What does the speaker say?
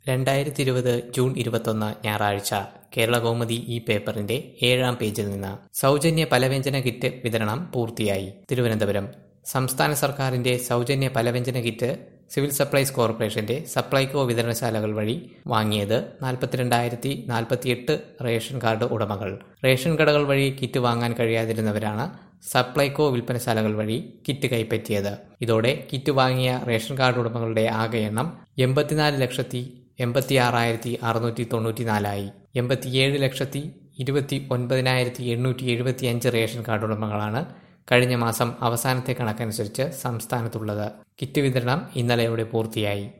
രണ്ടായിരത്തി ഇരുപത് ജൂൺ ഇരുപത്തൊന്ന് ഞായറാഴ്ച കേരളകൗമുദി ഈ പേപ്പറിന്റെ ഏഴാം പേജിൽ നിന്ന് സൗജന്യ പലവ്യഞ്ജന കിറ്റ് വിതരണം പൂർത്തിയായി തിരുവനന്തപുരം സംസ്ഥാന സർക്കാരിന്റെ സൗജന്യ പലവ്യഞ്ജന കിറ്റ് സിവിൽ സപ്ലൈസ് കോർപ്പറേഷന്റെ സപ്ലൈകോ വിതരണശാലകൾ വഴി വാങ്ങിയത് നാൽപ്പത്തിരണ്ടായിരത്തി നാൽപ്പത്തിയെട്ട് റേഷൻ കാർഡ് ഉടമകൾ റേഷൻ കടകൾ വഴി കിറ്റ് വാങ്ങാൻ കഴിയാതിരുന്നവരാണ് സപ്ലൈകോ വിൽപ്പനശാലകൾ വഴി കിറ്റ് കൈപ്പറ്റിയത് ഇതോടെ കിറ്റ് വാങ്ങിയ റേഷൻ കാർഡ് ഉടമകളുടെ ആകെ എണ്ണം എൺപത്തിനാല് ലക്ഷത്തി എൺപത്തി ആറായിരത്തി അറുന്നൂറ്റി തൊണ്ണൂറ്റിനാലായി എൺപത്തിയേഴ് ലക്ഷത്തി ഇരുപത്തി ഒൻപതിനായിരത്തി എണ്ണൂറ്റി എഴുപത്തി അഞ്ച് റേഷൻ കാർഡ് ഉടമകളാണ് കഴിഞ്ഞ മാസം അവസാനത്തെ കണക്കനുസരിച്ച് സംസ്ഥാനത്തുള്ളത് കിറ്റ് വിതരണം ഇന്നലെയോടെ പൂർത്തിയായി